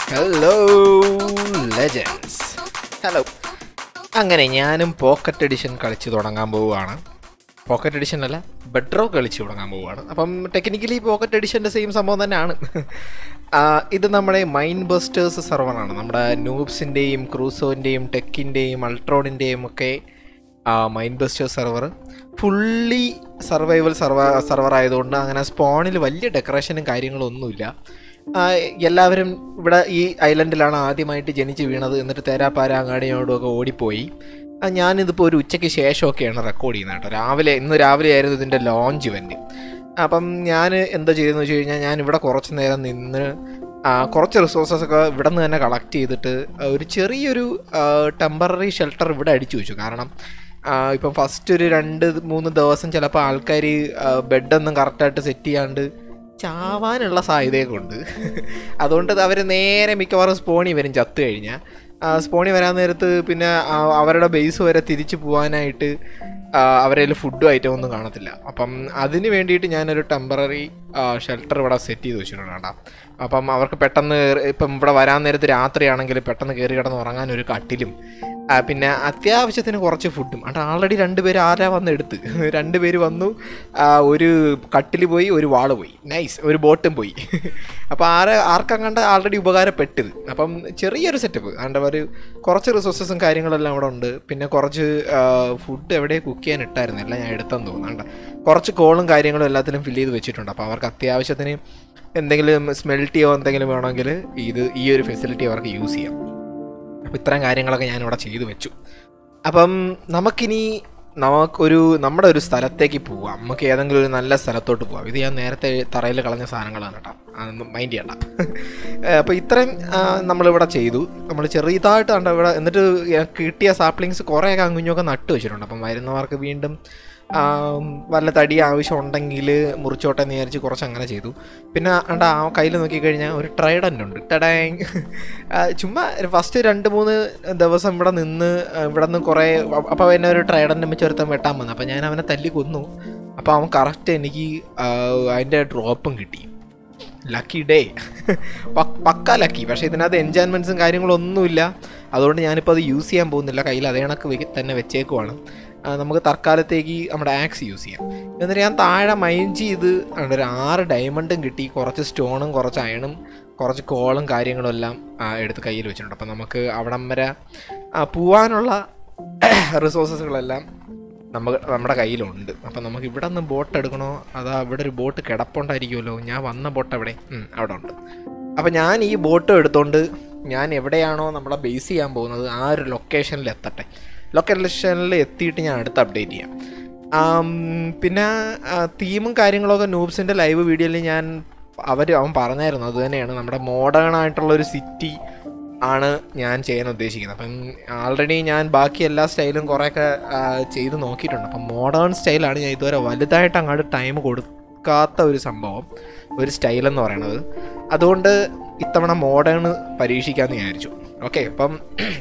Hello legends hello അങ്ങനെ ഞാനും pocket edition കളിച്ച് തുടങ്ങാൻ പോവുകയാണ് പോക്കറ്റ് എഡിഷൻ അല്ല ബെഡ്രോ കളിച്ച് തുടങ്ങാൻ പോവുകയാണ് അപ്പം ടെക്നിക്കലി പോക്കറ്റ് എഡിഷൻ്റെ സെയിം സംഭവം തന്നെയാണ് ആ, ഇത് നമ്മുടെ മൈൻഡ് ബസ്റ്റേഴ്സ് സെർവറാണ് നമ്മുടെ നൂബ്സിൻ്റെയും ക്രൂസോൻ്റെയും ടെക്കിൻ്റെയും അൾട്രോണിൻ്റെയും ഒക്കെ Mind Busters server fully survival സർവ സെർവർ ആയതുകൊണ്ട് അങ്ങനെ സ്പോണിൽ വലിയ ഡെക്കറേഷനും കാര്യങ്ങളും ഒന്നുമില്ല ആ, എല്ലാവരും ഇവിടെ ഈ ഐലൻഡിലാണ് ആദ്യമായിട്ട് ജനിച്ച് വീണത് എന്നിട്ട് തേരാപ്പാര അങ്ങാടിയോടും ഒക്കെ ഓടിപ്പോയി ആ, ഞാനിതിപ്പോൾ ഒരു ഉച്ചയ്ക്ക് ശേഷമൊക്കെയാണ് റെക്കോർഡ് ചെയ്യുന്നത് കേട്ടോ രാവിലെ ഇന്ന് രാവിലെ ആയിരുന്നു ഇതിൻ്റെ ലോഞ്ച് ഇവൻറ്റ് അപ്പം ഞാൻ എന്താ ചെയ്തതെന്ന് വെച്ച് കഴിഞ്ഞാൽ ഞാൻ ഇവിടെ കുറച്ച് നേരം നിന്ന് ആ, കുറച്ച് റിസോഴ്സസ് ഒക്കെ ഇവിടെ നിന്ന് തന്നെ കളക്ട് ചെയ്തിട്ട് ആ, ഒരു ചെറിയൊരു ടെമ്പററി ഷെൽട്ടർ ഇവിടെ അടിച്ചു വെച്ചു കാരണം ആ, ഇപ്പം ഫസ്റ്റ് ഒരു രണ്ട് മൂന്ന് ദിവസം ചിലപ്പോൾ ആൾക്കാർ ബെഡൊന്നും കറക്റ്റായിട്ട് സെറ്റ് ചെയ്യാണ്ട് ചാവാനുള്ള സാധ്യതയൊക്കെ ഉണ്ട് അതുകൊണ്ട് അവർ നേരെ മിക്കവാറും സ്പോണി വരും ചത്തു കഴിഞ്ഞാൽ സ്പോണി വരാൻ നേരത്ത് പിന്നെ ആ, അവരുടെ ബേസ് വരെ തിരിച്ചു പോകാനായിട്ട് അവരെ ഫുഡും ഐറ്റം ഒന്നും കാണത്തില്ല അപ്പം അതിന് വേണ്ടിയിട്ട് ഞാനൊരു ടെമ്പററി ഷെൽട്ടർ ഇവിടെ സെറ്റ് ചെയ്ത് വെച്ചിട്ടുണ്ട് കേട്ടോ അപ്പം അവർക്ക് പെട്ടെന്ന് ഇപ്പം ഇവിടെ വരാൻ നേരത്ത് രാത്രിയാണെങ്കിൽ പെട്ടെന്ന് കയറി കിടന്ന് ഉറങ്ങാൻ ഒരു കട്ടിലും ആ, പിന്നെ അത്യാവശ്യത്തിന് കുറച്ച് ഫുഡും അണ്ട് ആൾറെഡി രണ്ടുപേര് ആരാ വന്ന് എടുത്ത് രണ്ടുപേര് വന്നു ആ, ഒരു കട്ടിൽ പോയി ഒരു വാള് പോയി നൈസ് ഒരു ബോട്ടും പോയി അപ്പോൾ ആരെ ആർക്കും കണ്ട ആൾറെഡി ഉപകാരപ്പെട്ടത് അപ്പം ചെറിയൊരു സെറ്റപ്പ് അണ്ട് ഒരു കുറച്ച് റിസോഴ്സസും കാര്യങ്ങളെല്ലാം ഇവിടെ ഉണ്ട് പിന്നെ കുറച്ച് ഫുഡ് എവിടെ കുക്ക് ചെയ്യാൻ ഇട്ടായിരുന്നു എല്ലാം ഞാൻ എടുത്തെന്ന് തോന്നുന്നുണ്ട് കുറച്ച് കോളും കാര്യങ്ങളും എല്ലാത്തിലും ഫില്ല് ചെയ്ത് വെച്ചിട്ടുണ്ട് അപ്പോൾ അവർക്ക് അത്യാവശ്യത്തിന് എന്തെങ്കിലും സ്മെൽറ്റിയോ എന്തെങ്കിലും വേണമെങ്കിൽ ഇത് ഈ ഒരു ഫെസിലിറ്റി അവർക്ക് യൂസ് ചെയ്യാം അപ്പോൾ ഇത്തരം കാര്യങ്ങളൊക്കെ ഞാനിവിടെ ചെയ്തു വെച്ചു അപ്പം നമുക്കിനി നമുക്കൊരു നമ്മുടെ ഒരു സ്ഥലത്തേക്ക് പോവാം നമുക്ക് ഏതെങ്കിലും ഒരു നല്ല സ്ഥലത്തോട്ട് പോവാം ഇത് ഞാൻ നേരത്തെ തറയിൽ കളഞ്ഞ സാധനങ്ങളാണ് കേട്ടോ അതൊന്നും മൈൻഡ് ചെയ്യണ്ട അപ്പോൾ ഇത്രയും ആ, നമ്മളിവിടെ ചെയ്തു നമ്മൾ ചെറുതായിട്ട് കണ്ട ഇവിടെ എന്നിട്ട് കിട്ടിയ സാപ്ലിങ്സ് കുറേയൊക്കെ അങ്ങുഞ്ഞൊക്കെ നട്ട് വെച്ചിട്ടുണ്ട് അപ്പം വരുന്നവർക്ക് വീണ്ടും ആ, വല്ല തടി ആവശ്യം ഉണ്ടെങ്കിൽ മുറിച്ചോട്ടെ എന്ന് വിചാരിച്ച് കുറച്ച് അങ്ങനെ ചെയ്തു പിന്നെ അണ്ട ആ കയ്യിൽ നോക്കിക്കഴിഞ്ഞാൽ ഒരു ട്രൈഡൻ്റ് ഉണ്ട് ടടാങ് ചുമ്മാ ഫസ്റ്റ് രണ്ട് മൂന്ന് ദിവസം ഇവിടെ നിന്ന് ആ, ഇവിടെ നിന്ന് കുറേ അപ്പോൾ എന്നെ ഒരു ട്രൈഡൻ്റ് വെച്ച് ഒരുത്തൻ വെട്ടാൻ വന്നു അപ്പോൾ ഞാൻ അവനെ തല്ലി കൊന്നു അപ്പോൾ അവൻ കറക്റ്റ് എനിക്ക് ആ, അതിൻ്റെ ഡ്രോപ്പും കിട്ടി ലക്കി ഡേ പക്ക ലക്കി പക്ഷേ ഇതിനകത്ത് എൻജോയ്മെൻറ്റ്സും കാര്യങ്ങളൊന്നുമില്ല അതുകൊണ്ട് ഞാനിപ്പോൾ അത് യൂസ് ചെയ്യാൻ പോകുന്നില്ല കയ്യിൽ അതേ കണക്ക് വെ- തന്നെ വെച്ചേക്കുവാണ് ആ, നമുക്ക് തൽക്കാലത്തേക്ക് നമ്മുടെ ആക്സ് യൂസ് ചെയ്യാം എന്നിട്ട് ഞാൻ താഴെ മൈൻഡ് ചെയ്ത് അവിടെ ഒരു ആറ് ഡയമണ്ടും കിട്ടി കുറച്ച് സ്റ്റോണും കുറച്ച് അയണും കുറച്ച് കോളും കാര്യങ്ങളും എല്ലാം ആ, എടുത്ത് കയ്യിൽ വെച്ചിട്ടുണ്ട് അപ്പം നമുക്ക് അവിടം വരെ ആ, പോവാനുള്ള റിസോഴ്സസുകളെല്ലാം നമുക്ക് നമ്മുടെ കയ്യിലുണ്ട് അപ്പം നമുക്ക് ഇവിടെ നിന്ന് ബോട്ട് എടുക്കണോ അതാ ഇവിടെ ഒരു ബോട്ട് കിടപ്പുണ്ടായിരിക്കുമല്ലോ ഞാൻ വന്ന ബോട്ട് എവിടെ ഉം, അവിടെ ഉണ്ട് അപ്പം ഞാൻ ഈ ബോട്ട് എടുത്തോണ്ട് ഞാൻ എവിടെയാണോ നമ്മളെ ബേസ് ചെയ്യാൻ പോകുന്നത് ആ ഒരു ലൊക്കേഷനിൽ എത്തട്ടെ ലൊക്കേഷനിൽ എത്തിയിട്ട് ഞാൻ അടുത്ത് അപ്ഡേറ്റ് ചെയ്യാം ആം, പിന്നെ തീമും കാര്യങ്ങളൊക്കെ നൂബ്സിൻ്റെ ലൈവ് വീഡിയോയിൽ ഞാൻ അവർ അവൻ പറഞ്ഞായിരുന്നു അത് തന്നെയാണ് നമ്മുടെ മോഡേൺ ആയിട്ടുള്ളൊരു സിറ്റി ആണ് ഞാൻ ചെയ്യാൻ ഉദ്ദേശിക്കുന്നത് അപ്പം ആൾറെഡി ഞാൻ ബാക്കി എല്ലാ സ്റ്റൈലും കുറേയൊക്കെ ആ, ചെയ്ത് നോക്കിയിട്ടുണ്ട് അപ്പം മോഡേൺ സ്റ്റൈലാണ് ഞാൻ ഇതുവരെ വലുതായിട്ട് അങ്ങോട്ട് ടൈം കൊടുക്കാത്ത ഒരു സംഭവം ഒരു സ്റ്റൈൽ എന്ന് പറയുന്നത് അതുകൊണ്ട് ഇത്തവണ മോഡേൺ പരീക്ഷിക്കാമെന്ന് വിചാരിച്ചു ഓക്കെ അപ്പം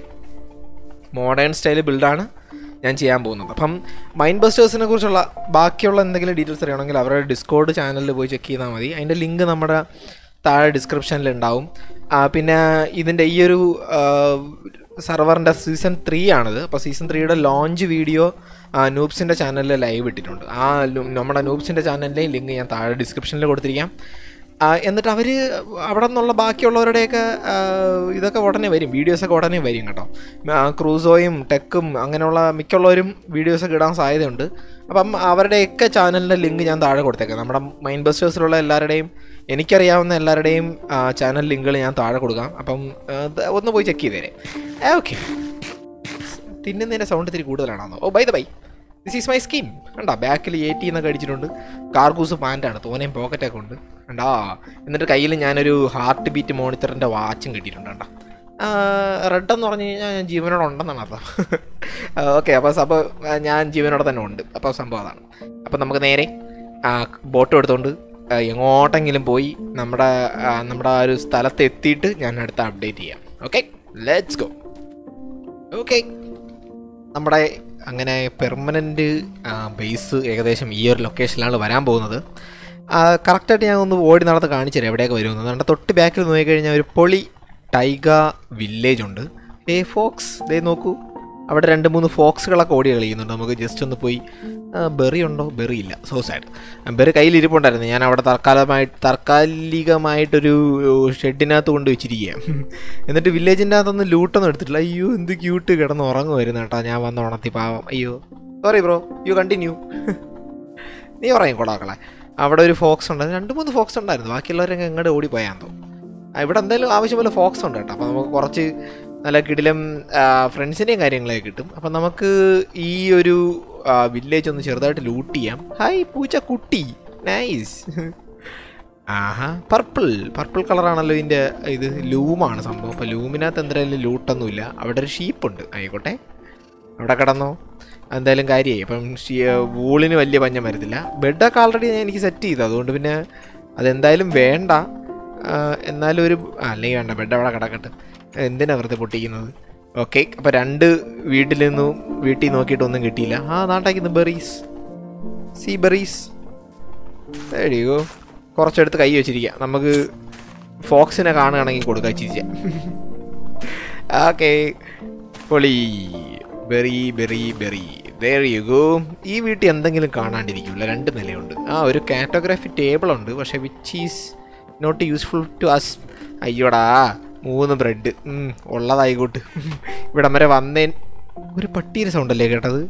മോഡേൺ സ്റ്റൈൽ ബിൽഡാണ് ഞാൻ ചെയ്യാൻ പോകുന്നത് അപ്പം മൈൻഡ് ബസ്റ്റേഴ്സിനെ കുറിച്ചുള്ള ബാക്കിയുള്ള എന്തെങ്കിലും ഡീറ്റെയിൽസ് അറിയണമെങ്കിൽ അവരുടെ ഡിസ്കോഡ് ചാനലിൽ പോയി ചെക്ക് ചെയ്താൽ മതി അതിൻ്റെ ലിങ്ക് നമ്മുടെ താഴെ ഡിസ്ക്രിപ്ഷനിൽ ഉണ്ടാവും ആ, പിന്നെ ഇതിൻ്റെ ഈ ഒരു സെർവറിൻ്റെ സീസൺ ത്രീ ആണിത് അപ്പോൾ സീസൺ ത്രീയുടെ ലോഞ്ച് വീഡിയോ നൂബ്സിൻ്റെ ചാനലിൽ ലൈവ് ഇട്ടിട്ടുണ്ട് ആ ലു- നമ്മുടെ നൂബ്സിൻ്റെ ചാനലിൻ്റെ ലിങ്ക് ഞാൻ താഴെ ഡിസ്ക്രിപ്ഷനിൽ കൊടുത്തിരിക്കാം ആ, എന്നിട്ട് അവർ അവിടെ നിന്നുള്ള ബാക്കിയുള്ളവരുടെയൊക്കെ ആ, ഇതൊക്കെ ഉടനെ വരും വീഡിയോസൊക്കെ ഉടനെ വരും കേട്ടോ ആ, ക്രൂസോയും ടെക്കും അങ്ങനെയുള്ള മിക്കുള്ളവരും വീഡിയോസൊക്കെ ഇടാൻ സാധ്യതയുണ്ട് അപ്പം അവരുടെയൊക്കെ ചാനലിൻ്റെ ലിങ്ക് ഞാൻ താഴെ കൊടുത്തേക്കാം നമ്മുടെ മൈൻഡ് ബസ്റ്റേഴ്സിലുള്ള എല്ലാവരുടെയും എനിക്കറിയാവുന്ന എല്ലാവരുടെയും ചാനൽ ലിങ്കുകൾ ഞാൻ താഴെ കൊടുക്കാം അപ്പം ആ, ഇത് ഒന്ന് പോയി ചെക്ക് ചെയ്തേരെ ഓക്കെ തിന്നുന്നതിൻ്റെ സൗണ്ട് ഇത്തിരി കൂടുതലാണോ oh by the by this is my scheme കണ്ടാ ബാക്കിൽ എയ്റ്റി എന്നൊക്കെ അടിച്ചിട്ടുണ്ട് കാർഗൂസ് പാൻറ്റാണ് തോനെയും പോക്കറ്റൊക്കെ ഉണ്ട് കണ്ടാ എന്നിട്ട് കയ്യിൽ ഞാനൊരു ഹാർട്ട് ബീറ്റ് മോണിറ്ററിൻ്റെ വാച്ചും കിട്ടിയിട്ടുണ്ട് കണ്ടാ റെഡ് എന്ന് പറഞ്ഞു കഴിഞ്ഞാൽ ഞാൻ ജീവനോടെ ഉണ്ടെന്നാണ് അർത്ഥം ഓക്കെ അപ്പോൾ സംഭവം ആ, ഞാൻ ജീവനോടെ തന്നെ ഉണ്ട് അപ്പോൾ സംഭവം അതാണ് അപ്പോൾ നമുക്ക് നേരെ ബോട്ട് എടുത്തുകൊണ്ട് ആ, എങ്ങോട്ടെങ്കിലും പോയി നമ്മുടെ ആ, നമ്മുടെ ആ ഒരു സ്ഥലത്ത് എത്തിയിട്ട് ഞാൻ അടുത്ത അപ്ഡേറ്റ് ചെയ്യാം ഓക്കെ ലെറ്റ്സ് ഗോ ഓക്കെ നമ്മുടെ അങ്ങനെ പെർമനൻറ്റ് ബേസ് ഏകദേശം ഈ ഒരു ലൊക്കേഷനിലാണ് വരാൻ പോകുന്നത് കറക്റ്റായിട്ട് ഞാൻ ഒന്ന് ഓടി നടന്ന് കാണിച്ചു തരാം എവിടെയൊക്കെ വരുമെന്ന് അതുകൊണ്ട് തൊട്ട് ബാക്കിൽ നോക്കിക്കഴിഞ്ഞാൽ ഒരു പൊളി ടൈഗ വില്ലേജ് ഉണ്ട് ഏ ഫോക്സ് ദേ നോക്കൂ അവിടെ രണ്ട് മൂന്ന് ഫോക്സുകളൊക്കെ ഓടി കളിക്കുന്നുണ്ട് നമുക്ക് ജസ്റ്റ് ഒന്ന് പോയി ആ, ബെറി ഉണ്ടോ ബെറി ഇല്ല സോ സാഡ് ബെറി കയ്യിലിരിപ്പുണ്ടായിരുന്നു ഞാൻ അവിടെ തൽക്കാലമായിട്ട് താൽക്കാലികമായിട്ടൊരു ഷെഡിനകത്ത് കൊണ്ട് വെച്ചിരിക്കുകയാണ് എന്നിട്ട് വില്ലേജിൻ്റെ അകത്തൊന്നും ലൂട്ടൊന്നും എടുത്തിട്ടില്ല അയ്യോ എന്ത് ക്യൂട്ട് കിടന്ന് ഉറങ്ങുമായിരുന്നു കേട്ടോ ഞാൻ വന്ന് ഉണർത്തി പാവം അയ്യോ സോറി ബ്രോ യു കണ്ടിന്യൂ നീ പറയും കൊടാക്കളെ അവിടെ ഒരു ഫോക്സ് ഉണ്ട് രണ്ട് മൂന്ന് ഫോക്സ് ഉണ്ടായിരുന്നു ബാക്കിയുള്ളവരൊക്കെ എങ്ങോട്ട് ഓടിപ്പോയാൻ തോന്നും ആ, ഇവിടെ എന്തായാലും ആവശ്യം പോലെ ഫോക്സ് ഉണ്ട് കേട്ടോ അപ്പോൾ നമുക്ക് കുറച്ച് നല്ല കിടിലം ഫ്രണ്ട്സിൻ്റെയും കാര്യങ്ങളൊക്കെ കിട്ടും അപ്പം നമുക്ക് ഈ ഒരു വില്ലേജ് ഒന്ന് ചെറുതായിട്ട് ലൂട്ട് ചെയ്യാം ഹായ് പൂച്ച കുട്ടി നൈസ് ആഹാ പർപ്പിൾ പർപ്പിൾ കളറാണല്ലോ ഇതിൻ്റെ ഇത് ലൂമാണ് സംഭവം അപ്പോൾ ലൂമിനകത്ത് എന്തായാലും ലൂട്ടൊന്നുമില്ല അവിടെ ഒരു ഷീപ്പുണ്ട് ആയിക്കോട്ടെ അവിടെ കിടന്നോ എന്തായാലും കാര്യമായി അപ്പം വൂളിന് വലിയ പഞ്ഞം വരത്തില്ല ബെഡൊക്കെ ആൾറെഡി ഞാൻ എനിക്ക് സെറ്റ് ചെയ്തു അതുകൊണ്ട് പിന്നെ അതെന്തായാലും വേണ്ട ആ, എന്നാലും ഒരു ആ, അല്ലെങ്കിൽ വേണ്ട ബെഡ് അവിടെ കിടക്കട്ടെ എന്തിനാ വെറുതെ പൊട്ടിക്കുന്നത് ഓക്കെ അപ്പോൾ രണ്ട് വീട്ടിൽ നിന്നും വീട്ടിൽ നോക്കിയിട്ടൊന്നും കിട്ടിയില്ല ആ നാട്ടാക്കുന്നു ബെറീസ് സി ബെറീസ് എടിയോ കുറച്ചെടുത്ത് കൈ വെച്ചിരിക്കുക നമുക്ക് ഫോക്സിനെ കാണുകയാണെങ്കിൽ കൊടുക്കാം ചിരിച്ച ഓക്കെ പൊളി berry berry berry where you go ഈ വീട്ടിൽ എന്തെങ്കിലും കാണാണ്ടിരിക്കില്ല രണ്ട് നിലയുണ്ട് ആ ഒരു കാറ്റോഗ്രാഫി ടേബിൾ ഉണ്ട് പക്ഷെ which is not useful to us അയ്യോടാ മൂന്ന് ബ്രെഡ് ഉള്ളതായിക്കോട്ട് ഇവിടം വരെ വന്നേൻ ഒരു പട്ടിയുടെ സൗണ്ട് അല്ലേ കേട്ടത്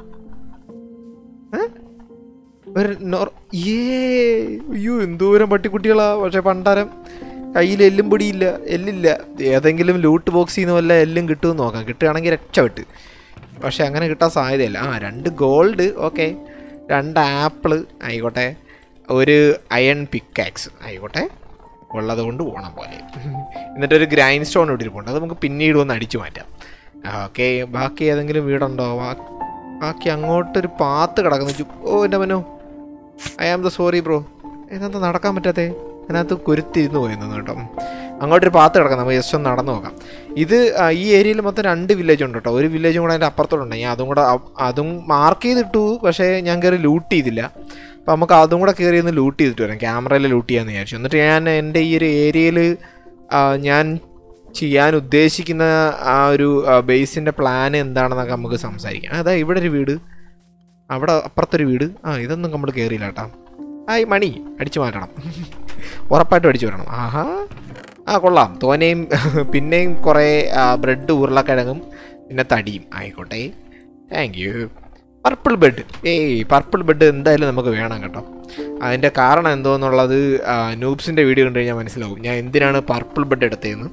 ഏ? ഒരു നോർ ഏ അയ്യോ എന്തോരം പട്ടിക്കുട്ടികളാ പക്ഷെ പണ്ടാരം കയ്യിൽ എല്ലും പൊടിയില്ല എല്ലില്ല ഏതെങ്കിലും ലൂട്ട് ബോക്സിൽ നിന്ന് വല്ല എല്ലും കിട്ടുമെന്ന് നോക്കാം കിട്ടുകയാണെങ്കിൽ രക്ഷപ്പെട്ട് പക്ഷെ അങ്ങനെ കിട്ടാൻ സാധ്യതയില്ല ആ രണ്ട് ഗോൾഡ് ഓക്കെ രണ്ട് ആപ്പിള് ആയിക്കോട്ടെ ഒരു അയൺ പിക്കാക്സ് ആയിക്കോട്ടെ ഉള്ളത് കൊണ്ട് പോകണം പോലെ എന്നിട്ടൊരു ഗ്രൈൻഡ് സ്റ്റോൺ ഇട്ടിരിപ്പുണ്ട് അത് നമുക്ക് പിന്നീട് ഒന്ന് അടിച്ചു മാറ്റാം ഓക്കെ ബാക്കി ഏതെങ്കിലും വീടുണ്ടോ ബാ- ബാക്കി അങ്ങോട്ടൊരു പാത്ത് കിടക്കുന്നു ചു- ഓ എൻ്റെ മനോ I am the sorry bro ഇതെന്താ നടക്കാൻ പറ്റാത്തേ അതിനകത്ത് കുരുത്തിരുന്ന് പോയെന്നു കേട്ടോ ഉം. അങ്ങോട്ടൊരു പാത്ത് കിടക്കാം നമുക്ക് ജസ്റ്റ് ഒന്ന് നടന്നു നോക്കാം ഇത് ആ, ഈ ഏരിയയിൽ മൊത്തം രണ്ട് വില്ലേജ് ഉണ്ട് കേട്ടോ ഒരു വില്ലേജും കൂടെ അതിൻ്റെ അപ്പുറത്തോട്ടുണ്ട് ഞാൻ അതും കൂടെ അ- അതും മാർക്ക് ചെയ്തിട്ടു പക്ഷേ ഞാൻ കയറി ലൂട്ട് ചെയ്തില്ല അപ്പോൾ നമുക്ക് അതും കൂടെ കയറി ഒന്ന് ലൂട്ട് ചെയ്തിട്ട് വരാം ക്യാമറയിൽ ലൂട്ട് ചെയ്യാമെന്ന് വിചാരിച്ചു എന്നിട്ട് ഞാൻ എൻ്റെ ഈ ഒരു ഏരിയയിൽ ഞാൻ ചെയ്യാൻ ഉദ്ദേശിക്കുന്ന ആ ഒരു ബേസിൻ്റെ പ്ലാൻ എന്താണെന്നൊക്കെ നമുക്ക് സംസാരിക്കാം അതാ ഇവിടെ ഒരു വീട് അവിടെ അപ്പുറത്തൊരു വീട് ആ ഇതൊന്നും നമ്മൾ കയറിയില്ല കേട്ടോ ആയി മണി അടിച്ചു മാറ്റണം ഉറപ്പായിട്ടും അടിച്ചു വരണം ആഹാ ആ കൊള്ളാം തോനെയും പിന്നെയും കുറേ ബ്രെഡ് ഉരുളക്കിഴങ്ങും പിന്നെ തടിയും ആയിക്കോട്ടെ താങ്ക് യു പർപ്പിൾ ബെഡ് ഏയ് പർപ്പിൾ ബെഡ് എന്തായാലും നമുക്ക് വേണം കേട്ടോ അതിൻ്റെ കാരണം എന്തോന്നുള്ളത് നൂബ്സിൻ്റെ വീഡിയോ കണ്ടു കഴിഞ്ഞാൽ മനസ്സിലാവും ഞാൻ എന്തിനാണ് പർപ്പിൾ ബെഡ് എടുത്തതെന്ന്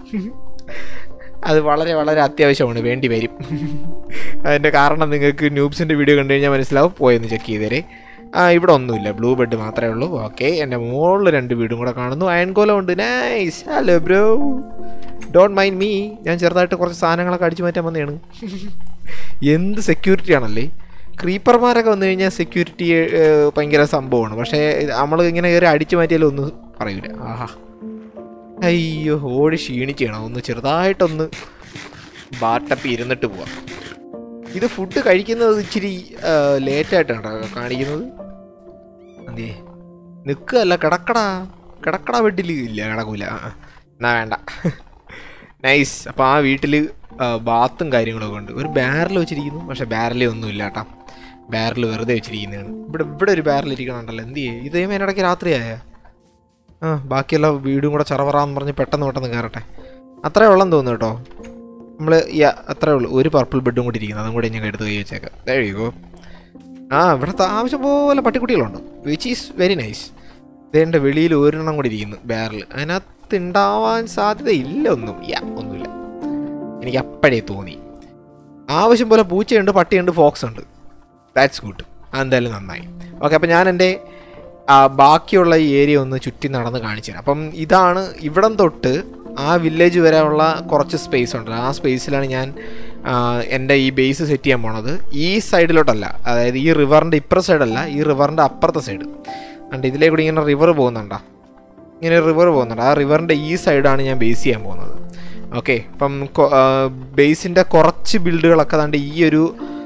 അത് വളരെ വളരെ അത്യാവശ്യമാണ് വേണ്ടി വരും അതിൻ്റെ കാരണം നിങ്ങൾക്ക് ന്യൂബ്സിൻ്റെ വീഡിയോ കണ്ടു കഴിഞ്ഞാൽ മനസ്സിലാവും പോയെന്ന് ചെക്ക് ചെയ്തേരെ ആ ഇവിടെ ഒന്നുമില്ല ബ്ലൂ ബെഡ് മാത്രമേ ഉള്ളൂ ഓക്കെ എൻ്റെ മുകളിൽ രണ്ട് വീടും കൂടെ കാണുന്നു അയൺകോലം ഉണ്ട് nice hello bro don't mind me ഞാൻ ചെറുതായിട്ട് കുറച്ച് സാധനങ്ങളൊക്കെ അടിച്ചു മാറ്റാൻ വന്നതാണ് എന്ത് സെക്യൂരിറ്റി ആണല്ലേ ക്രീപ്പർമാരൊക്കെ വന്നു കഴിഞ്ഞാൽ സെക്യൂരിറ്റി ഭയങ്കര സംഭവമാണ് പക്ഷേ നമ്മൾ ഇങ്ങനെ കയറി അടിച്ചു മാറ്റിയാലും ഒന്നും പറയൂല ആഹാ അയ്യോ ഓടി ക്ഷീണിക്കണം ഒന്ന് ചെറുതായിട്ടൊന്ന് ബാട്ടപ്പി ഇരുന്നിട്ട് പോവാം ഇത് ഫുഡ് കഴിക്കുന്നത് ഇച്ചിരി ലേറ്റായിട്ടാണ് കാണിക്കുന്നത് അതെ നിൽക്കുകയല്ല കിടക്കടാ കിടക്കടാ ബെഡിൽ ഇല്ല കിടക്കൂല ആ, ആ. എന്നാ വേണ്ട നൈസ് അപ്പോൾ ആ വീട്ടിൽ ബാത്തും കാര്യങ്ങളൊക്കെ ഉണ്ട് ഒരു ബാരൽ വെച്ചിരിക്കുന്നു പക്ഷേ ബാരലേ ഒന്നും ഇല്ല കേട്ടോ ബാരൽ വെറുതെ വെച്ചിരിക്കുന്നതാണ് ഇവിടെ ഇവിടെ ഒരു ബാരൽ ഇരിക്കണുണ്ടല്ലോ എന്ത് ചെയ്യേ ഇതേ മേനിടയ്ക്ക് രാത്രിയായ ആ ബാക്കിയുള്ള വീടും കൂടെ ചറവറാന്ന് പറഞ്ഞ് പെട്ടെന്ന് പെട്ടെന്ന് കയറട്ടെ അത്രേ ഉള്ളെന്ന് തോന്നുന്നു കേട്ടോ നമ്മൾ യാ അത്രേ ഉള്ളൂ ഒരു പർപ്പിൾ ബെഡും കൂടി ഇരിക്കുന്നത് അതും കൂടെ ഞാൻ എടുത്ത് കൈ വെച്ചേക്കാം എഴുതിക്കോ ആ ഇവിടുത്തെ ആവശ്യം പോലെ പട്ടിക്കുട്ടികളുണ്ട് വിച്ച് ഈസ് വെരി നൈസ് ഇതേണ്ട വെളിയിൽ ഒരെണ്ണം കൂടി ഇരിക്കുന്നു ബാരൽ അതിനകത്ത് ഉണ്ടാവാൻ സാധ്യതയില്ല ഒന്നും യാ ഒന്നുമില്ല എനിക്ക് അപ്പോഴേ തോന്നി ആവശ്യം പോലെ പൂച്ചയുണ്ട് പട്ടിയുണ്ട് ഫോക്സ് ഉണ്ട് ദാറ്റ്സ് ഗുഡ് അതെന്തായാലും നന്നായി ഓക്കെ അപ്പം ഞാൻ എൻ്റെ ആ, ബാക്കിയുള്ള ഈ ഏരിയ ഒന്ന് ചുറ്റി നടന്ന് കാണിച്ചു തരാം അപ്പം ഇതാണ് ഇവിടം തൊട്ട് ആ വില്ലേജ് വരെയുള്ള കുറച്ച് സ്പേസ് ഉണ്ട് ആ സ്പേസിലാണ് ഞാൻ ആ, എൻ്റെ ഈ ബേസ് സെറ്റ് ചെയ്യാൻ പോണത് ഈ സൈഡിലോട്ടല്ല അതായത് ഈ റിവറിൻ്റെ ഇപ്പുറ സൈഡല്ല ഈ റിവറിൻ്റെ അപ്പുറത്തെ സൈഡ് കണ്ട് ഇതിലേ കൂടി ഇങ്ങനെ റിവർ പോകുന്നുണ്ടോ ഇങ്ങനെ റിവർ പോകുന്നുണ്ട് ആ റിവറിൻ്റെ ഈ സൈഡാണ് ഞാൻ ബേസ് ചെയ്യാൻ പോകുന്നത് ഓക്കെ അപ്പം ബേസിൻ്റെ കുറച്ച് ബിൽഡുകളൊക്കെ ദാണ്ട് ഈ ഒരു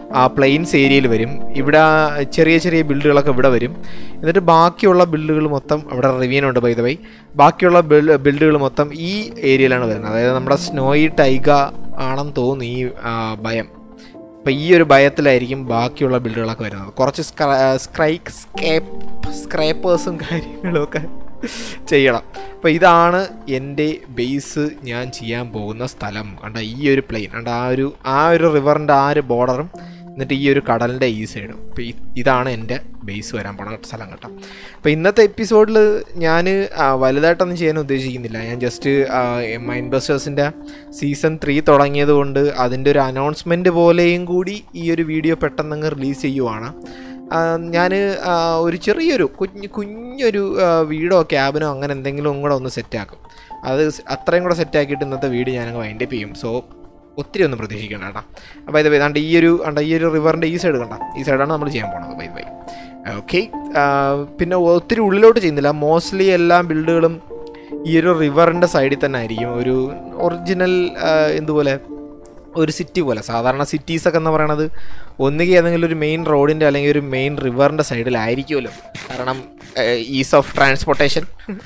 ആ പ്ലെയിൻസ് ഏരിയയിൽ വരും ഇവിടെ ചെറിയ ചെറിയ ബിൽഡുകളൊക്കെ ഇവിടെ വരും എന്നിട്ട് ബാക്കിയുള്ള ബിൽഡുകൾ മൊത്തം അവിടെ റിവ്യൂനുണ്ട് ബൈ ദ വൈ ബാക്കിയുള്ള ബിൽഡുകൾ മൊത്തം ഈ ഏരിയയിലാണ് വരുന്നത് അതായത് നമ്മുടെ സ്നോയി ടൈഗ ആണെന്ന് തോന്നുന്നു ഈ ആ, ഭയം അപ്പോൾ ഈ ഒരു ഭയത്തിലായിരിക്കും ബാക്കിയുള്ള ബിൽഡുകളൊക്കെ വരുന്നത് കുറച്ച് സ്ക്രൈക്ക് സ്കേപ്പ് സ്ക്രേപ്പേഴ്സും കാര്യങ്ങളും ഒക്കെ ചെയ്യണം അപ്പോൾ ഇതാണ് എൻ്റെ ബേസ് ഞാൻ ചെയ്യാൻ പോകുന്ന സ്ഥലം കണ്ട ഈ ഒരു പ്ലെയിൻ കണ്ട ആ ഒരു ആ ഒരു റിവറിൻ്റെ ആ ഒരു ബോർഡറും എന്നിട്ട് ഈ ഒരു കടലിൻ്റെ ഈ സൈഡും അപ്പോൾ ഇതാണ് എൻ്റെ ബേസ് വരാൻ പോണ സ്ഥലം കേട്ടോ അപ്പോൾ ഇന്നത്തെ എപ്പിസോഡിൽ ഞാൻ വലുതായിട്ടൊന്നും ചെയ്യാൻ ഉദ്ദേശിക്കുന്നില്ല ഞാൻ ജസ്റ്റ് മൈൻഡ് ബസ്റ്റേഴ്സിൻ്റെ സീസൺ ത്രീ തുടങ്ങിയത് കൊണ്ട് അതിൻ്റെ ഒരു അനൗൺസ്മെൻറ്റ് പോലെയും കൂടി ഈ ഒരു വീഡിയോ പെട്ടെന്നങ്ങ് റിലീസ് ചെയ്യുവാണ് ഞാൻ ഒരു ചെറിയൊരു കുഞ്ഞ് കുഞ്ഞൊരു ആ, വീടോ ക്യാബിനോ അങ്ങനെ എന്തെങ്കിലും കൂടെ ഒന്ന് സെറ്റാക്കും അത് സ് അത്രയും കൂടെ സെറ്റാക്കിയിട്ട് ഇന്നത്തെ വീഡിയോ ഞാനങ്ങ് വൈൻഡപ്പ് ചെയ്യും സോ ഒത്തിരി ഒന്നും പ്രതീക്ഷിക്കണം കേട്ടോ അപ്പോൾ ഇത് ഏതാണ്ട് ഈ ഒരു കണ്ട ഈ ഒരു റിവറിൻ്റെ ഈ സൈഡ് കണ്ട ഈ സൈഡാണ് നമ്മൾ ചെയ്യാൻ പോണത് ബൈ ബൈ ഓക്കെ പിന്നെ ഒത്തിരി ഉള്ളിലോട്ട് ചെയ്യുന്നില്ല മോസ്റ്റ്ലി എല്ലാ ബിൽഡുകളും ഈ ഒരു റിവറിൻ്റെ സൈഡിൽ തന്നെ ആയിരിക്കും ഒരു ഒറിജിനൽ എന്തുപോലെ ഒരു സിറ്റി പോലെ സാധാരണ സിറ്റീസൊക്കെ എന്ന് പറയണത് ഒന്നുകിൽ ഏതെങ്കിലും ഒരു മെയിൻ റോഡിൻ്റെ അല്ലെങ്കിൽ ഒരു മെയിൻ റിവറിൻ്റെ സൈഡിലായിരിക്കുമല്ലോ കാരണം ഈസ് ഓഫ് ട്രാൻസ്പോർട്ടേഷൻ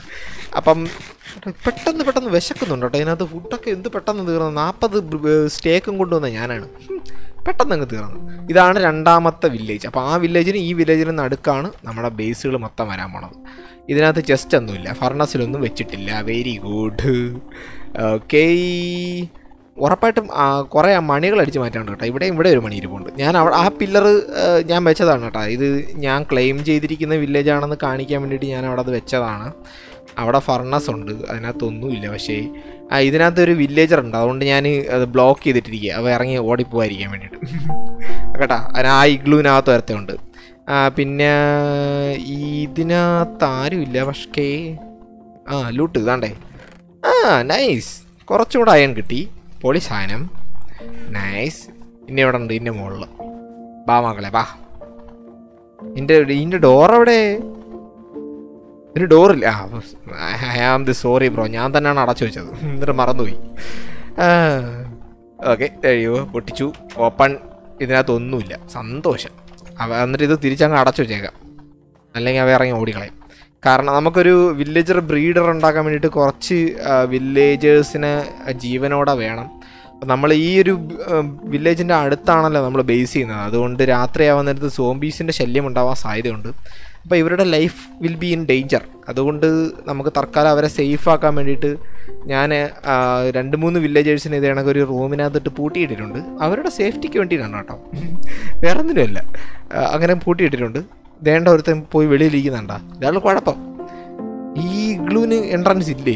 അപ്പം പെട്ടെന്ന് പെട്ടെന്ന് വിശക്കുന്നുണ്ട് കേട്ടോ ഇതിനകത്ത് ഫുഡൊക്കെ എന്ത് പെട്ടെന്ന് തീർന്നു നാൽപ്പത് സ്റ്റേക്കും കൊണ്ടുവന്ന ഞാനാണ് പെട്ടെന്ന് അങ്ങ് തീർന്നു ഇതാണ് രണ്ടാമത്തെ വില്ലേജ് അപ്പോൾ ആ വില്ലേജിന് ഈ വില്ലേജിന് നടുക്കാണ് നമ്മുടെ ബേസുകൾ മൊത്തം വരാൻ പോണത് ഇതിനകത്ത് ചെസ്റ്റ് ഒന്നുമില്ല ഫർണസിലൊന്നും വെച്ചിട്ടില്ല വെരി ഗുഡ് ഓക്കേ ഉറപ്പായിട്ടും ആ, കുറേ മണികൾ അടിച്ച് മാറ്റാണ്ട് കേട്ടോ ഇവിടെ ഇവിടെ ഒരു മണി ഇരിപ്പുണ്ട് ഞാൻ അവിടെ ആ പില്ലർ ഞാൻ വെച്ചതാണ് കേട്ടോ ഇത് ഞാൻ ക്ലെയിം ചെയ്തിരിക്കുന്ന വില്ലേജ് ആണെന്ന് കാണിക്കാൻ വേണ്ടിയിട്ട് ഞാൻ അവിടെ അത് വെച്ചതാണ് അവിടെ ഫർണസ് ഉണ്ട് അതിനകത്തൊന്നുമില്ല പക്ഷേ ആ ഇതിനകത്ത് ഒരു വില്ലേജർ ഉണ്ട് അതുകൊണ്ട് ഞാൻ അത് ബ്ലോക്ക് ചെയ്തിട്ടിരിക്കുക അവ ഇറങ്ങി ഓടിപ്പോവാതിരിക്കാൻ വേണ്ടിയിട്ട് കേട്ടാ അതിന് ആ ഇഗ്ലൂവിനകത്ത് വരത്തുണ്ട് ആ, പിന്നെ ഇതിനകത്ത് ആരുമില്ല പക്ഷേ ആ ലൂട്ട് ഇതാണ്ടേ ആ നൈസ് കുറച്ചുകൂടെ അയൺ കിട്ടി പൊളി സാധനം നൈസ് ഇനി എവിടെ ഉണ്ട് ഇതിൻ്റെ മുകളിൽ ബാ മക്കളെ ബാ ഇതിൻ്റെ ഇതിൻ്റെ ഡോർ എവിടെ ഇതിന് ഡോറില്ല ആ I am the sorry bro ഞാൻ തന്നെയാണ് അടച്ചു വെച്ചത് എന്നിട്ട് മറന്നുപോയി ഓക്കെ കഴിയോ പൊട്ടിച്ചു ഓപ്പൺ ഇതിനകത്ത് ഒന്നുമില്ല സന്തോഷം അവ എന്നിട്ട് ഇത് തിരിച്ചങ്ങ് അടച്ചു വെച്ചേക്കാം അല്ലെങ്കിൽ അവ ഇറങ്ങി ഓടിക്കളയും കാരണം നമുക്കൊരു വില്ലേജർ ബ്രീഡർ ഉണ്ടാക്കാൻ വേണ്ടിയിട്ട് കുറച്ച് വില്ലേജേഴ്സിനെ ജീവനോടെ വേണം അപ്പം നമ്മൾ ഈ ഒരു വില്ലേജിൻ്റെ അടുത്താണല്ലോ നമ്മൾ ബേസ് ചെയ്യുന്നത് അതുകൊണ്ട് രാത്രിയാവാൻ നേരത്ത് സോംബീസിൻ്റെ ശല്യം ഉണ്ടാവാൻ സാധ്യതയുണ്ട് അപ്പോൾ ഇവരുടെ life will be in danger അതുകൊണ്ട് നമുക്ക് തൽക്കാലം അവരെ സേഫ് ആക്കാൻ വേണ്ടിയിട്ട് ഞാൻ ആ, രണ്ട് മൂന്ന് വില്ലേജേഴ്സിന് ഇത് കണക്ക് ഒരു റൂമിനകത്തിട്ട് പൂട്ടിയിട്ടിട്ടുണ്ട് അവരുടെ സേഫ്റ്റിക്ക് വേണ്ടിയിട്ടാണ് കേട്ടോ വേറെ ഒന്നിനുമല്ല ആ, അങ്ങനെ പൂട്ടിയിട്ടിട്ടുണ്ട് വേണ്ട ഒരുത്തൻ പോയി വെളിയിലിരിക്കുന്നുണ്ടാ ഇതാണ് കുഴപ്പം ഈ ഇഗ്ലൂവിന് എൻട്രൻസ് ഇല്ലേ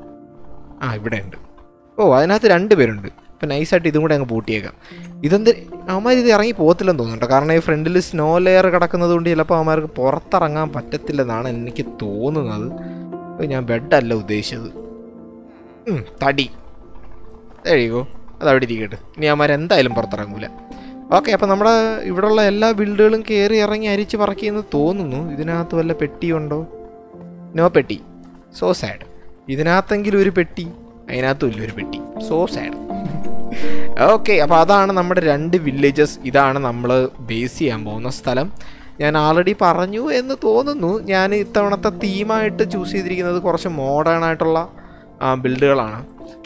ആ ഇവിടെ ഉണ്ട് ഓ അതിനകത്ത് രണ്ട് പേരുണ്ട് ഇപ്പം നൈസായിട്ട് ഇതും കൂടെ അങ്ങ് പൂട്ടിയേക്കാം ഇതെന്ത് അവന്മാർ ഇത് ഇറങ്ങി പോകത്തില്ലെന്ന് തോന്നുന്നുണ്ട് കാരണം ഈ ഫ്രണ്ടിൽ സ്നോ ലെയർ കിടക്കുന്നത് കൊണ്ട് ചിലപ്പോൾ അവന്മാർക്ക് പുറത്തിറങ്ങാൻ പറ്റത്തില്ലെന്നാണ് എനിക്ക് തോന്നുന്നത് അപ്പോൾ ഞാൻ ബെഡല്ല ഉദ്ദേശിച്ചത് ഉം, തടി എഴുതിക്കോ അത് അവിടെ ഇരിക്കട്ടെ ഇനി അവന്മാർ എന്തായാലും പുറത്തിറങ്ങൂല ഓക്കെ അപ്പം നമ്മുടെ ഇവിടെയുള്ള എല്ലാ ബിൽഡുകളും കയറി ഇറങ്ങി അരിച്ച് പറക്കിയെന്ന് തോന്നുന്നു ഇതിനകത്ത് വല്ല പെട്ടിയുണ്ടോ നോ പെട്ടി സോ സാഡ് ഇതിനകത്തെങ്കിലും ഒരു പെട്ടി അതിനകത്തും ഇല്ല ഒരു പെട്ടി സോ സാഡ് ഓക്കെ അപ്പോൾ അതാണ് നമ്മുടെ രണ്ട് വില്ലേജസ് ഇതാണ് നമ്മൾ ബേസ് ചെയ്യാൻ പോകുന്ന സ്ഥലം ഞാൻ ആൾറെഡി പറഞ്ഞു എന്ന് തോന്നുന്നു ഞാൻ ഇത്തവണത്തെ തീമായിട്ട് ചൂസ് ചെയ്തിരിക്കുന്നത് കുറച്ച് മോഡേൺ ആയിട്ടുള്ള ബിൽഡുകളാണ്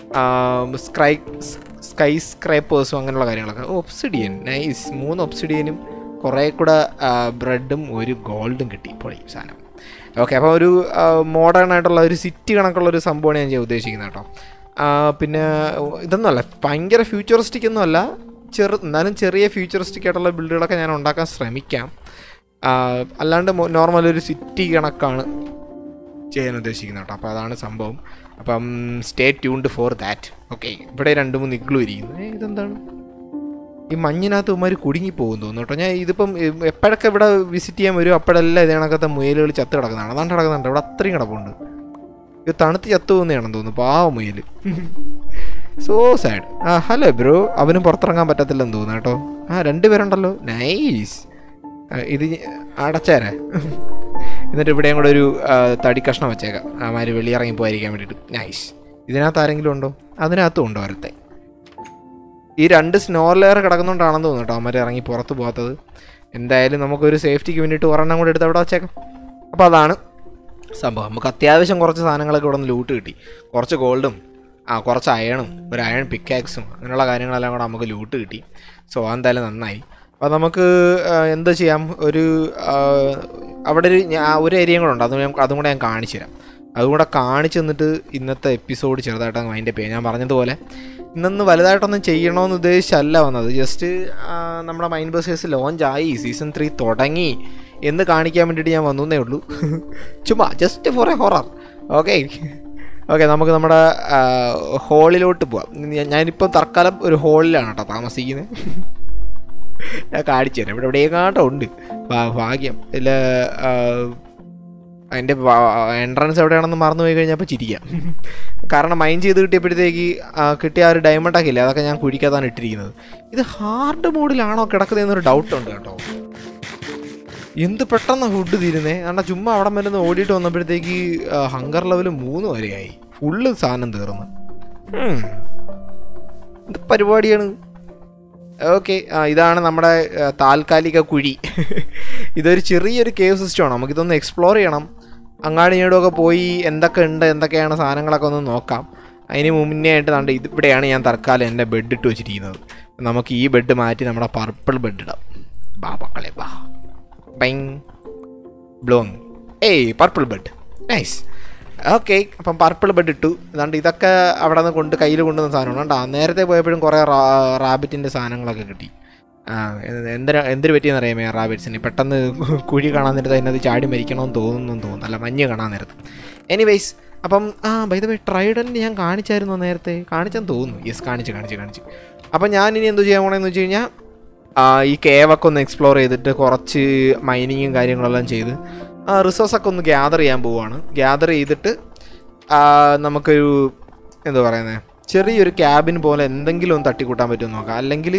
സ്ക്രൈ സ്കൈ സ്ക്രൈപ്പേഴ്സും അങ്ങനെയുള്ള കാര്യങ്ങളൊക്കെ ഒബ്സിഡിയൻ നൈസ് മൂന്ന് ഒബ്സിഡിയനും കുറേ കൂടെ ബ്രെഡും ഒരു ഗോൾഡും കിട്ടി ഇപ്പോൾ ഈ സാധനം ഓക്കെ അപ്പോൾ ഒരു മോഡേൺ ആയിട്ടുള്ള ഒരു സിറ്റി കണക്കുള്ള ഒരു സംഭവമാണ് ഞാൻ ചെയ്യാൻ ഉദ്ദേശിക്കുന്നത് കേട്ടോ ആ, പിന്നെ ഇതൊന്നുമല്ല ഭയങ്കര ഫ്യൂച്ചറിസ്റ്റിക് ഒന്നുമല്ല ചെറു എന്നാലും ചെറിയ ഫ്യൂച്ചറിസ്റ്റിക് ആയിട്ടുള്ള ബിൽഡുകളൊക്കെ ഞാൻ ഉണ്ടാക്കാൻ ശ്രമിക്കാം ആ, അല്ലാണ്ട് നോർമൽ ഒരു സിറ്റി കണക്കാണ് ചെയ്യാൻ ഉദ്ദേശിക്കുന്നത് കേട്ടോ അപ്പോൾ അതാണ് സംഭവം അപ്പം stay tuned for that okay ഇവിടെ രണ്ട് മൂന്ന് ഇഗ്ലു ഇരിക്കുന്നു ഏ ഇതെന്താണ് ഈ മഞ്ഞിനകത്ത് ഉമാർ കുടുങ്ങി പോകും തോന്നുന്നു കേട്ടോ ഞാൻ ഇതിപ്പം എ- എപ്പോഴൊക്കെ ഇവിടെ വിസിറ്റ് ചെയ്യാൻ വരും അപ്പോഴെല്ലാം ഇതേ കണക്കത്തെ മുയലുകൾ ചത്ത് കിടക്കുന്നതാണ് അതാണ്ട് കിടക്കുന്നുണ്ട് ഇവിടെ അത്രയും കിടപ്പുണ്ട് ഇത് തണുത്ത് ചത്തു പോകുന്നതാണെന്ന് തോന്നുന്നു പാവ മുയൽ സോ സാഡ് ആ ഹലോ ബ്രോ അവനും പുറത്തിറങ്ങാൻ പറ്റത്തില്ലെന്ന് തോന്നുന്നു കേട്ടോ ആ രണ്ടുപേരുണ്ടല്ലോ നൈസ് ഇത് ഞ- അടച്ചേരെ എന്നിട്ട് ഇവിടെയും കൂടെ ഒരു ആ, തടി കഷ്ണം വെച്ചേക്കാം അവന്മാർ വെളിയിറങ്ങി പോയിരിക്കാൻ വേണ്ടിയിട്ട് നൈസ് ഇതിനകത്ത് ആരെങ്കിലും ഉണ്ടോ അതിനകത്തും ഉണ്ടോ ഒരുത്തെ ഈ രണ്ട് സ്നോ ലെയർ കിടക്കുന്നുണ്ടാണെന്ന് തോന്നുന്നു കേട്ടോ അവന്മാർ ഇറങ്ങി പുറത്ത് പോകാത്തത് എന്തായാലും നമുക്കൊരു സേഫ്റ്റിക്ക് വേണ്ടിയിട്ട് ഒരെണ്ണം കൂടെ എടുത്ത് അവിടെ വച്ചേക്കാം അപ്പോൾ അതാണ് സംഭവം നമുക്ക് അത്യാവശ്യം കുറച്ച് സാധനങ്ങളൊക്കെ ഇവിടെ നിന്ന് ലൂട്ട് കിട്ടി കുറച്ച് ഗോൾഡും ആ കുറച്ച് അയണും ഒരു അയൺ പിക്കാക്സും അങ്ങനെയുള്ള കാര്യങ്ങളെല്ലാം കൂടെ നമുക്ക് ലൂട്ട് കിട്ടി സോ അതെന്തായാലും നന്നായി അപ്പോൾ നമുക്ക് ആ, എന്താ ചെയ്യാം ഒരു ആ, അവിടെ ഒരു ഞാ- ഒരു ഏരിയയും കൂടെ ഉണ്ട് അത് ഞാൻ അതും കൂടെ ഞാൻ കാണിച്ചു തരാം അതും കൂടെ കാണിച്ചു തന്നിട്ട് ഇന്നത്തെ എപ്പിസോഡ് ചെറുതായിട്ട് അങ്ങ് അതിൻ്റെ പേര് ഞാൻ പറഞ്ഞതുപോലെ ഇന്നൊന്ന് വലുതായിട്ടൊന്നും ചെയ്യണമെന്ന് ഉദ്ദേശിച്ചല്ല വന്നത് ജസ്റ്റ് നമ്മുടെ മൈൻഡ് ബസേഴ്സ് ലോഞ്ച് ആയി സീസൺ ത്രീ തുടങ്ങി എന്ന് കാണിക്കാൻ വേണ്ടിയിട്ട് ഞാൻ വന്നേ ഉള്ളൂ ചുമ്മാ just for a horror okay okay നമുക്ക് നമ്മുടെ ഹോളിലോട്ട് പോവാം ഞാൻ- ഞാനിപ്പം തൽക്കാലം ഒരു ഹോളിലാണ് കേട്ടോ താമസിക്കുന്നത് ഞാൻ കാണിച്ചു തരാം ഇവിടെ എവിടെയെങ്ങാണ്ടോ ഉണ്ട് ഭാ- ഭാഗ്യം ഇല്ല അതിൻ്റെ എൻട്രൻസ് എവിടെയാണെന്ന് മറന്നു പോയി കഴിഞ്ഞപ്പോൾ ചിരിക്കാം കാരണം മൈൻഡ് ചെയ്ത് കിട്ടിയപ്പോഴത്തേക്ക് ആ, കിട്ടിയ ആ ഒരു ഡയമണ്ട് ഒക്കെ ഇല്ലേ അതൊക്കെ ഞാൻ കുഴിക്കാതാണ് ഇട്ടിരിക്കുന്നത് ഇത് ഹാർഡ് മോഡിലാണോ കിടക്കുന്നതെന്നൊരു ഡൗട്ട് ഉണ്ട് കേട്ടോ എന്ത് പെട്ടെന്ന് ഫുഡ് തീരുന്നേ കാരണം ചുമ്മാ അവിടെ മരുന്ന് ഓടിയിട്ട് വന്നപ്പോഴത്തേക്ക് ഹങ്കർ ലെവൽ മൂന്ന് വരെയായി ഫുള്ള് സാധനം തീർന്നു ഉം. എന്ത് പരിപാടിയാണ് ഓക്കെ ഇതാണ് നമ്മുടെ ആ, താൽക്കാലിക കുഴി ഇതൊരു ചെറിയൊരു കേവ് സിസ്റ്റമാണ് നമുക്കിതൊന്ന് എക്സ്പ്ലോർ ചെയ്യണം അങ്ങാടി ഇങ്ങോട്ടൊക്കെ പോയി എന്തൊക്കെ ഉണ്ട് എന്തൊക്കെയാണ് സാധനങ്ങളൊക്കെ ഒന്ന് നോക്കാം അതിന് മുന്നേ ആയിട്ട് കണ്ട് ഇത് ഇവിടെയാണ് ഞാൻ തൽക്കാലം എൻ്റെ ബെഡ് ഇട്ട് വെച്ചിരിക്കുന്നത് നമുക്ക് ഈ ബെഡ് മാറ്റി നമ്മുടെ പർപ്പിൾ ബെഡ് ഇടാം ബാ മക്കളെ ബാ ബൈങ് ബ്ലോങ് ഏയ് പർപ്പിൾ ബെഡ് നൈസ് ഓക്കെ അപ്പം പർപ്പിൾ ബെഡ് ഇട്ടു അതുകൊണ്ട് ഇതൊക്കെ അവിടെ നിന്ന് കൊണ്ട് കയ്യിൽ കൊണ്ടുവന്ന സാധനമാണ് കേട്ടോ നേരത്തെ പോയപ്പോഴും കുറേ റാബിറ്റിൻ്റെ സാധനങ്ങളൊക്കെ കിട്ടി ആ എന്ത് എന്തിനാ എന്തിനു പറ്റിയെന്ന് അറിയാമേ റാബിറ്റ്സിന് പെട്ടെന്ന് കുഴി കാണാൻ നേരത്ത് അതിനകത്ത് ചാടി മരിക്കണമെന്ന് തോന്നുന്നു തോന്നുന്നു അല്ല മഞ്ഞ് കാണാൻ നേരത്ത് എനിവേയ്സ് അപ്പം ആ ബൈ ദ വേ ട്രൈഡൻറ്റ് ഞാൻ കാണിച്ചായിരുന്നു നേരത്തെ കാണിച്ചെന്ന് തോന്നുന്നു യെസ് കാണിച്ച് കാണിച്ച് കാണിച്ച് അപ്പം ഞാൻ ഇനി എന്ത് ചെയ്യാൻ പോകണമെന്ന് വെച്ച് കഴിഞ്ഞാൽ ആ, ഈ കേവൊക്കെ ഒന്ന് എക്സ്പ്ലോർ ചെയ്തിട്ട് കുറച്ച് മൈനിങ്ങും കാര്യങ്ങളെല്ലാം ചെയ്ത് ആ റിസോഴ്സൊക്കെ ഒന്ന് ഗ്യാദർ ചെയ്യാൻ പോവുകയാണ് ഗ്യാദർ ചെയ്തിട്ട് ആ, നമുക്കൊരു എന്താ പറയുന്നത് ചെറിയൊരു ക്യാബിൻ പോലെ എന്തെങ്കിലും ഒന്ന് തട്ടിക്കൂട്ടാൻ പറ്റുമോ നോക്കാം അല്ലെങ്കിൽ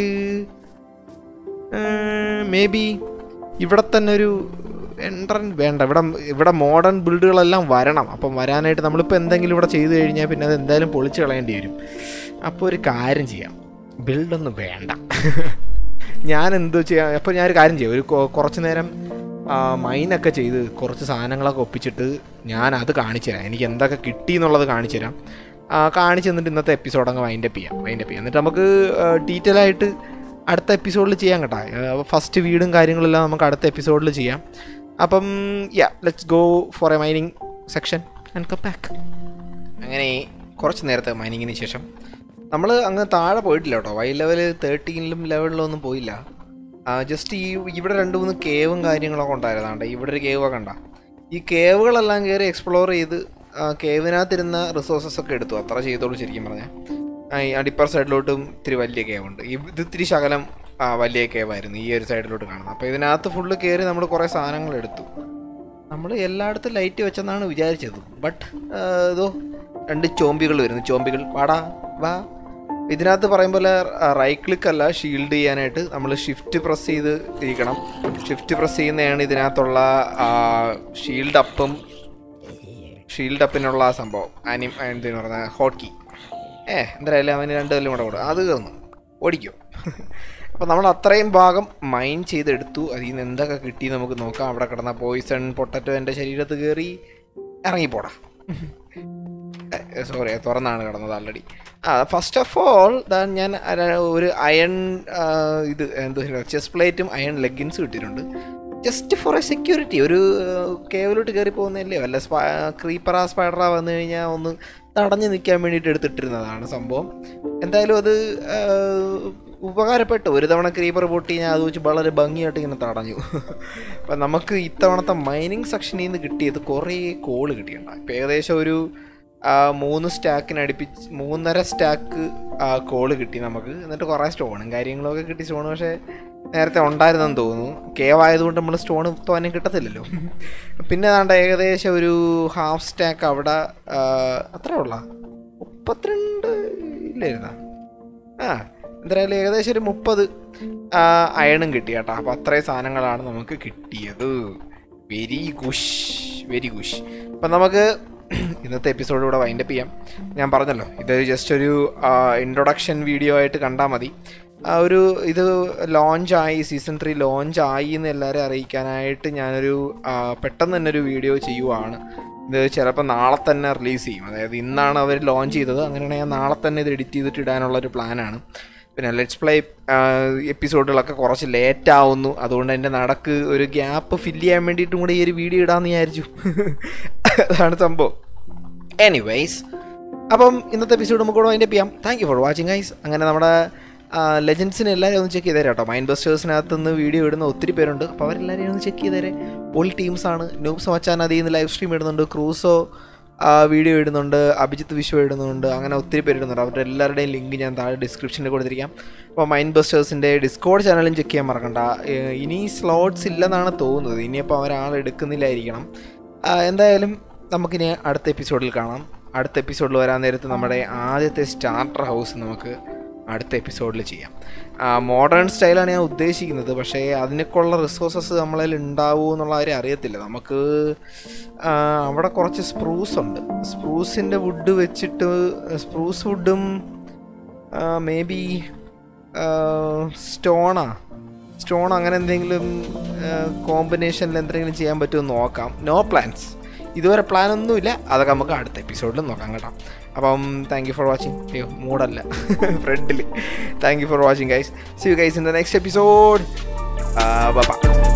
മേ ബി ഇവിടെ തന്നെ ഒരു എൻട്രൻ വേണ്ട ഇവിടെ ഇവിടെ മോഡേൺ ബിൽഡുകളെല്ലാം വരണം അപ്പം വരാനായിട്ട് നമ്മളിപ്പോൾ എന്തെങ്കിലും ഇവിടെ ചെയ്തു കഴിഞ്ഞാൽ പിന്നെ അത് എന്തായാലും പൊളിച്ച് കളയേണ്ടി വരും അപ്പോൾ ഒരു കാര്യം ചെയ്യാം ബിൽഡൊന്നും വേണ്ട ഞാൻ എന്തോ ചെയ്യാം അപ്പോൾ ഞാനൊരു കാര്യം ചെയ്യാം ഒരു കൊ- കുറച്ച് നേരം ആ, മൈനൊക്കെ ചെയ്ത് കുറച്ച് സാധനങ്ങളൊക്കെ ഒപ്പിച്ചിട്ട് ഞാൻ അത് കാണിച്ചു തരാം എനിക്ക് എന്തൊക്കെ കിട്ടി എന്നുള്ളത് കാണിച്ചു തരാം ആ, കാണിച്ച് തന്നിട്ട് ഇന്നത്തെ എപ്പിസോഡ് അങ്ങ് വൈൻഡപ്പ് ചെയ്യാം വൈൻഡപ്പ് ചെയ്യാം എന്നിട്ട് നമുക്ക് ഡീറ്റെയിൽ ആയിട്ട് അടുത്ത എപ്പിസോഡിൽ ചെയ്യാം കേട്ടോ ഫസ്റ്റ് വീടും കാര്യങ്ങളെല്ലാം നമുക്ക് അടുത്ത എപ്പിസോഡിൽ ചെയ്യാം അപ്പം yeah let's go for a mining section and come back അങ്ങനെ കുറച്ച് നേരത്തെ മൈനിങ്ങിന് ശേഷം നമ്മൾ അങ്ങ് താഴെ പോയിട്ടില്ല കേട്ടോ വൈ ലെവൽ തേർട്ടീനിലും ലെവലിലും ഒന്നും പോയില്ല ജസ്റ്റ് ഈ ഇവിടെ രണ്ട് മൂന്ന് കേവും കാര്യങ്ങളൊക്കെ ഉണ്ടായിരുന്നാണ്ട് ഇവിടെ ഒരു കേവ് ഒക്കെ ഉണ്ടാ ഈ കേവുകളെല്ലാം കയറി എക്സ്പ്ലോർ ചെയ്ത് ആ, കേവിനകത്തിരുന്ന റിസോഴ്സസ് ഒക്കെ എടുത്തു അത്ര ചെയ്തോളൂ ശരിക്കും പറഞ്ഞാൽ അടിപ്പർ സൈഡിലോട്ടും ഇത്തിരി വലിയ കേവുണ്ട് ഇത് ഇത്തിരി ശകലം ആ, വലിയ കേവായിരുന്നു ഈ ഒരു സൈഡിലോട്ട് കാണുന്നത് അപ്പോൾ ഇതിനകത്ത് ഫുള്ള് കയറി നമ്മൾ കുറേ സാധനങ്ങൾ എടുത്തു നമ്മൾ എല്ലായിടത്തും ലൈറ്റ് വെച്ചെന്നാണ് വിചാരിച്ചത് ബട്ട് ഇതോ രണ്ട് ചോമ്പികൾ വരുന്നു ചോമ്പികൾ വാടാ വാ ഇതിനകത്ത് പറയും പോലെ റൈറ്റ് ക്ലിക്ക് അല്ല ഷീൽഡ് ചെയ്യാനായിട്ട് നമ്മൾ ഷിഫ്റ്റ് പ്രസ് ചെയ്ത് ഇരിക്കണം ഷിഫ്റ്റ് പ്രസ് ചെയ്യുന്നതാണ് ഇതിനകത്തുള്ള ഷീൽഡ് അപ്പും ഷീൽഡ് അപ്പിനുള്ള ആ സംഭവം ആനി എന്തിനു പറഞ്ഞ ഹോട്ട് കീ ഏ എന്തായാലും അവന് രണ്ട് കൊല്ലം കൂടെ കൊടുക്കും അത് തീർന്നു ഓടിക്കും അപ്പോൾ നമ്മൾ അത്രയും ഭാഗം മൈൻ ചെയ്തെടുത്തു അതിൽ നിന്ന് എന്തൊക്കെ കിട്ടി നമുക്ക് നോക്കാം അവിടെ കിടന്ന പോയിസൺ പൊട്ടറ്റോ എൻ്റെ ശരീരത്ത് കയറി ഇറങ്ങിപ്പോടാ സോറി തുറന്നാണ് കിടന്നത് ആൾറെഡി ആ ഫസ്റ്റ് ഓഫ് ഓൾ ദാ ഞാൻ അര- ഒരു അയൺ ഇത് എന്താ ചെസ് പ്ലേറ്റും അയൺ ലെഗിൻസും ഇട്ടിട്ടുണ്ട് ജസ്റ്റ് ഫോർ എ സെക്യൂരിറ്റി ഒരു കേവലോട്ട് കയറി പോകുന്നതല്ലേ വല്ല സ്പാ ക്രീപ്പറാ സ്പൈഡറാ വന്നു കഴിഞ്ഞാൽ ഒന്ന് തടഞ്ഞു നിൽക്കാൻ വേണ്ടിയിട്ട് എടുത്തിട്ടിരുന്നതാണ് സംഭവം എന്തായാലും അത് ആ, ഉപകാരപ്പെട്ടു ഒരു തവണ ക്രീപ്പർ പൊട്ടി ഞാൻ അത് വെച്ച് വളരെ ഭംഗിയായിട്ട് ഇങ്ങനെ തടഞ്ഞു അപ്പം നമുക്ക് ഇത്തവണത്തെ മൈനിങ് സെക്ഷനിൽ നിന്ന് കിട്ടിയത് കുറേ കോള് കിട്ടിയിട്ടുണ്ടായി ഇപ്പം ഏകദേശം ഒരു ആ, മൂന്ന് സ്റ്റാക്കിന് അടുപ്പിച്ച് മൂന്നര സ്റ്റാക്ക് കോള് കിട്ടി നമുക്ക് എന്നിട്ട് കുറേ സ്റ്റോണും കാര്യങ്ങളൊക്കെ കിട്ടി സ്റ്റോൺ പക്ഷേ നേരത്തെ ഉണ്ടായിരുന്നെന്ന് തോന്നുന്നു കേവ് ആയതുകൊണ്ട് നമ്മൾ സ്റ്റോൺ തോനെ കിട്ടത്തില്ലല്ലോ പിന്നെ ഏതാണ്ട് ഏകദേശം ഒരു ഹാഫ് സ്റ്റാക്ക് അവിടെ ആ, അത്ര ഉള്ള മുപ്പത്തിരണ്ട് ഇല്ലായിരുന്ന ആ എന്തായാലും ഏകദേശം ഒരു മുപ്പത് അയണും കിട്ടി കേട്ടോ അപ്പോൾ അത്രയും സാധനങ്ങളാണ് നമുക്ക് കിട്ടിയത് വെരി ഗുഷ് വെരി ഗുഷ് അപ്പം നമുക്ക് ഇന്നത്തെ എപ്പിസോഡ് ഇവിടെ വൈൻഡപ്പ് ചെയ്യാം ഞാൻ പറഞ്ഞല്ലോ ഇത് ജസ്റ്റ് ഒരു ഇൻട്രൊഡക്ഷൻ വീഡിയോ ആയിട്ട് കണ്ടാൽ മതി ആ ഒരു ഇത് ലോഞ്ചായി സീസൺ ത്രീ ലോഞ്ചായി എന്ന് എല്ലാവരെയും അറിയിക്കാനായിട്ട് ഞാനൊരു ആ, പെട്ടെന്ന് തന്നെ ഒരു വീഡിയോ ചെയ്യുവാണ് ഇത് ചിലപ്പോൾ നാളെ തന്നെ റിലീസ് ചെയ്യും അതായത് ഇന്നാണ് അവർ ലോഞ്ച് ചെയ്തത് അങ്ങനെയാണെങ്കിൽ ഞാൻ നാളെ തന്നെ ഇത് എഡിറ്റ് ചെയ്തിട്ട് ഇടാനുള്ള ഒരു പ്ലാനാണ് പിന്നെ ലെറ്റ്സ് പ്ലേ എപ്പിസോഡുകളൊക്കെ കുറച്ച് ലേറ്റ് ആവുന്നു അതുകൊണ്ട് എൻ്റെ നടക്ക് ഒരു ഗ്യാപ്പ് ഫില്ല് ചെയ്യാൻ വേണ്ടിയിട്ടും കൂടെ ഈ ഒരു വീഡിയോ ഇടാമെന്ന് വിചാരിച്ചു അതാണ് സംഭവം എനിവേയ്സ് അപ്പം ഇന്നത്തെ എപ്പിസോഡ് നമുക്ക് കൂടെ അതിൻ്റെ ചെയ്യാം thank you for watching guys അങ്ങനെ നമ്മുടെ ലെജൻസിനെ എല്ലാവരും ഒന്ന് ചെക്ക് ചെയ്തേരെ കേട്ടോ മൈൻഡ് ബസ്റ്റേഴ്സിനകത്ത് നിന്ന് വീഡിയോ ഇടുന്ന ഒത്തിരി പേരുണ്ട് അപ്പോൾ അവരെല്ലാവരെയും ഒന്ന് ചെക്ക് ചെയ്തേരെ പൊളി ടീംസാണ് നൂബ്സ് മച്ചാൻ അതിൽ നിന്ന് ലൈവ് സ്ട്രീം ഇടുന്നുണ്ട് ക്രൂസോ വീഡിയോ ഇടുന്നുണ്ട് അഭിജിത്ത് വിശ്വ ഇടുന്നുണ്ട് അങ്ങനെ ഒത്തിരി പേര് ഇടുന്നുണ്ട് അവരുടെ എല്ലാവരുടെയും ലിങ്ക് ഞാൻ താഴെ ഡിസ്ക്രിപ്ഷനിൽ കൊടുത്തിരിക്കാം അപ്പോൾ മൈൻഡ് ബസ്റ്റേഴ്സിൻ്റെ ഡിസ്കോഡ് ചാനലും ചെക്ക് ചെയ്യാൻ മറക്കണ്ട ഏഹ് ഇനി സ്ലോട്ട്സ് ഇല്ലെന്നാണ് തോന്നുന്നത് ഇനിയിപ്പോൾ അവരാൾ എടുക്കുന്നില്ലായിരിക്കണം ആ, എന്തായാലും നമുക്കിനി അടുത്ത എപ്പിസോഡിൽ കാണാം അടുത്ത എപ്പിസോഡിൽ വരാൻ നേരത്ത് നമ്മുടെ ആദ്യത്തെ സ്റ്റാർട്ടർ ഹൗസ് നമുക്ക് അടുത്ത എപ്പിസോഡിൽ ചെയ്യാം മോഡേൺ സ്റ്റൈലാണ് ഞാൻ ഉദ്ദേശിക്കുന്നത് പക്ഷേ അതിനൊക്കെയുള്ള റിസോഴ്സസ് നമ്മളതിൽ ഉണ്ടാവുമോ എന്നുള്ള കാര്യം അറിയത്തില്ല നമുക്ക് ആ, അവിടെ കുറച്ച് സ്പ്രൂസ് ഉണ്ട് സ്പ്രൂസിൻ്റെ വുഡ് വെച്ചിട്ട് സ്പ്രൂസ് വുഡും മേ ബി സ്റ്റോണാ സ്റ്റോൺ അങ്ങനെ എന്തെങ്കിലും കോമ്പിനേഷനിൽ എന്തെങ്കിലും ചെയ്യാൻ പറ്റുമോ എന്ന് നോക്കാം നോ പ്ലാൻസ് ഇതുവരെ പ്ലാൻ ഒന്നുമില്ല അതൊക്കെ നമുക്ക് അടുത്ത എപ്പിസോഡിൽ നോക്കാം കേട്ടോ അപ്പം താങ്ക് യു ഫോർ വാച്ചിങ് അയ്യോ മൂടല്ല ഫ്രണ്ടിൽ thank you for watching guys see you guys in the next episode by